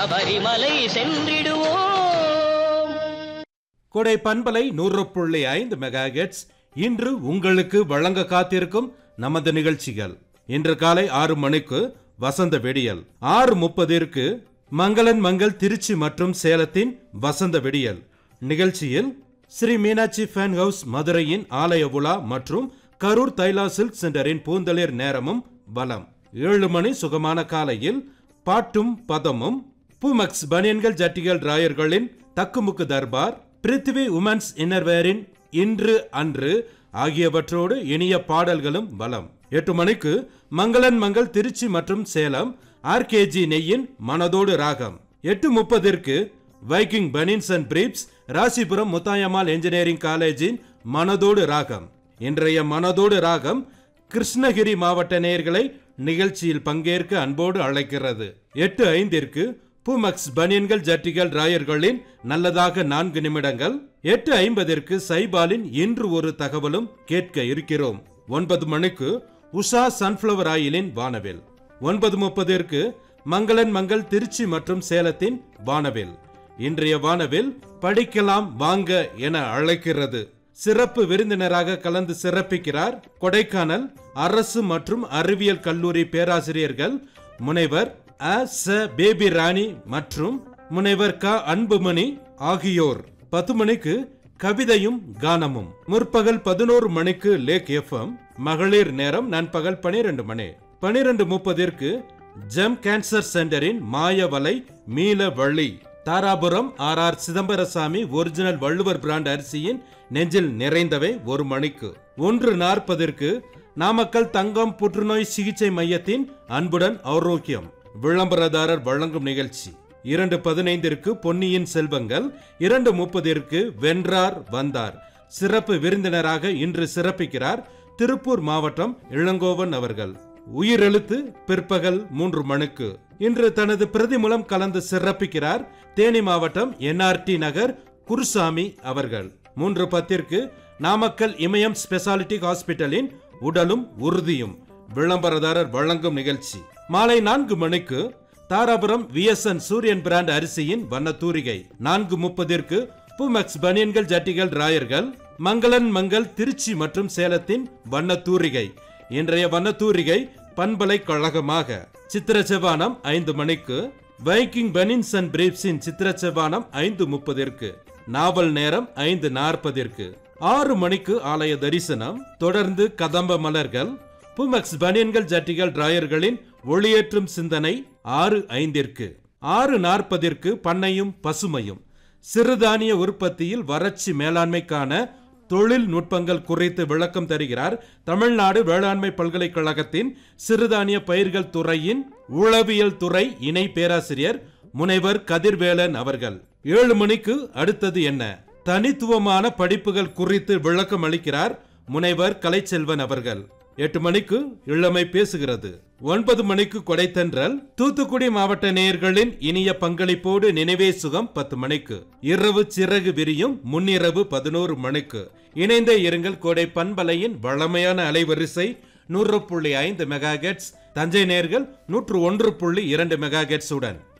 சபரிமலை சென்றிடுவோம் கொடை பண்பலை நூறு புள்ளி ஐந்து மெகாஹெட்ஸ் இன்று உங்களுக்கு வழங்க காத்திருக்கும் நமது நிகழ்ச்சிகள் இன்று காலை ஆறு மணிக்கு வசந்த வெடியல் ஆறு முப்பதிற்கு மங்களன் மங்கள் திருச்சி மற்றும் சேலத்தின் வசந்த வெடியல் நிகழ்ச்சியில் ஸ்ரீ மீனாட்சி ஃபேன் ஹவுஸ் மதுரையின் ஆலய உலா மற்றும் கரூர் தைலா சில்க் சென்டரின் பூந்தளிர் நேரமும் வலம் ஏழு மணி சுகமான காலையில் பாட்டும் பதமும் பூமக்ஸ் பனியன்கள் ஜட்டிகள் ராயர்களின் தக்குமுக்கு தர்பார் பிருத்திவி உமன்ஸ் இன்னர்வேரின் இன்று அன்று ஆகியவற்றோடு இனிய பாடல்களும் வலம் எட்டு மணிக்கு மங்களன் மங்கள் திருச்சி மற்றும் சேலம் ஆர்கேஜி நெய்யின் மனதோடு ராகம் எட்டு முப்பதிற்கு Viking banians and briefs Rasipuram Muthayammal engineering காலேஜின் மனதோடு ராகம் இன்றைய மனதோடு ராகம் கிருஷ்ணகிரி மாவட்ட நேயர்களை நிகழ்ச்சியில் பங்கேற்க அன்போடு அழைக்கிறது எட்டு ஐந்திற்கு பூமக்ஸ் பனியன்கள் ஜட்டிகள் ராயர்களின் நல்லதாக நான்கு நிமிடங்கள் எட்டு ஐம்பதிற்கு சைபாலின் இன்று ஒரு தகவலும் கேட்க இருக்கிறோம் ஒன்பது மணிக்கு உஷா சன்ஃப்ளவர் ஆயிலின் வானவில் ஒன்பது முப்பதிற்கு மங்களன் மங்கள் திருச்சி மற்றும் சேலத்தின் வானவில் இன்றைய வானவில் படிக்கலாம் வாங்க என அழைக்கிறது சிறப்பு விருந்தினராக கலந்து சிறப்பிக்கிறார் கொடைக்கானல் அரசு மற்றும் அறிவியல் கல்லூரி பேராசிரியர்கள் முனைவர் அ ச பேபி ராணி மற்றும் முனைவர் க அன்புமணி ஆகியோர் பத்து மணிக்கு கவிதையும் கானமும் முற்பகல் பதினோரு மணிக்கு லேக் எஃப்எம் மகளிர் நேரம் நண்பகல் பனிரெண்டு மணி பனிரெண்டு முப்பதிற்கு ஜெம் கேன்சர் சென்டரின் மாயவலை மீள வழி Dharapuram R R Chidambarasamy original Valluvar brand அரிசியின் நெஞ்சில் நிறைந்தவை ஒரு மணிக்கு ஒன்று நாற்பதிற்கு நாமக்கல் தங்கம் புற்றுநோய் சிகிச்சை மையத்தின் அன்புடன் ஆரோக்கியம் விளம்பரதாரர் வழங்கும் நிகழ்ச்சி இரண்டு பதினைந்திற்கு பொன்னியின் செல்வங்கள் இரண்டு முப்பதிற்கு வென்றார் வந்தார் சிறப்பு விருந்தினராக இன்று சிறப்பிக்கிறார் திருப்பூர் மாவட்டம் இளங்கோவன் அவர்கள் உயிரெழுத்து பிற்பகல் மூன்று மணிக்கு இன்று தனது பிரதி மூலம் கலந்து சிறப்பிக்கிறார் தேனி மாவட்டம் என்ஆர்டி நகர் குருசாமி அவர்கள் மூன்று பத்திற்கு நாமக்கல் இமயம் ஸ்பெஷாலிட்டி ஹாஸ்பிட்டலின் உடலும் உறுதியும் விளம்பரதாரர் வழங்கும் நிகழ்ச்சி மாலை நான்கு மணிக்கு தாராபுரம் விஎஸ்என் சூரியன் பிராண்ட் அரிசியின் வண்ணத்தூரிகை நான்கு முப்பதிற்கு பூமெக்ஸ் பனியன்கள் ஜட்டிகள் ராயர்கள் மங்களன் மங்கள் திருச்சி மற்றும் சேலத்தின் வண்ணத்தூரிகை இன்றைய வண்ணத்தூரிகை பண்பலைக்கழகமாக சித்திர செவ்வானம் ஐந்து மணிக்கு வைக்கிங் பெனின்ஸ் அண்ட் பிரீப்ஸின் சித்திர செவ்வானம் ஐந்து முப்பதிற்கு நாவல் நேரம் ஐந்து நாற்பதிற்கு ஆறு மணிக்கு ஆலய தரிசனம் தொடர்ந்து கதம்ப மலர்கள் புமக்ஸ் பனியன்கள் ஜட்டிகள் டிராயர்களின் ஒளியேற்றும் சிந்தனை ஆறு ஐந்திற்கு ஆறு நாற்பதிற்கு பண்ணையும் பசுமையும் சிறுதானிய உற்பத்தியில் வறட்சி மேலாண்மைக்கான தொழில்நுட்பங்கள் குறித்து விளக்கம் தருகிறார் தமிழ்நாடு வேளாண்மை பல்கலைக்கழகத்தின் சிறுதானிய பயிர்கள் துறையின் உளவியல் துறை இணை பேராசிரியர் முனைவர் கதிர்வேலன் அவர்கள் ஏழு மணிக்கு அடுத்தது என்ன தனித்துவமான படிப்புகள் குறித்து விளக்கம் அளிக்கிறார் முனைவர் கலைச்செல்வன் அவர்கள் எட்டு மணிக்கு இளமை பேசுகிறது ஒன்பது மணிக்கு கொடைத்தன்றல் தூத்துக்குடி மாவட்ட நேயர்களின் இனிய பங்களிப்போடு நினைவே சுகம் பத்து மணிக்கு இரவு சிறகு விரியும் முன்னிரவு பதினோரு மணிக்கு இணைந்த இருங்கள் கோடை பண்பலையின் வளமையான அலைவரிசை நூறு புள்ளி ஐந்து மெகா தஞ்சை நேர்கள் நூற்று ஒன்று புள்ளி இரண்டு மெகா உடன்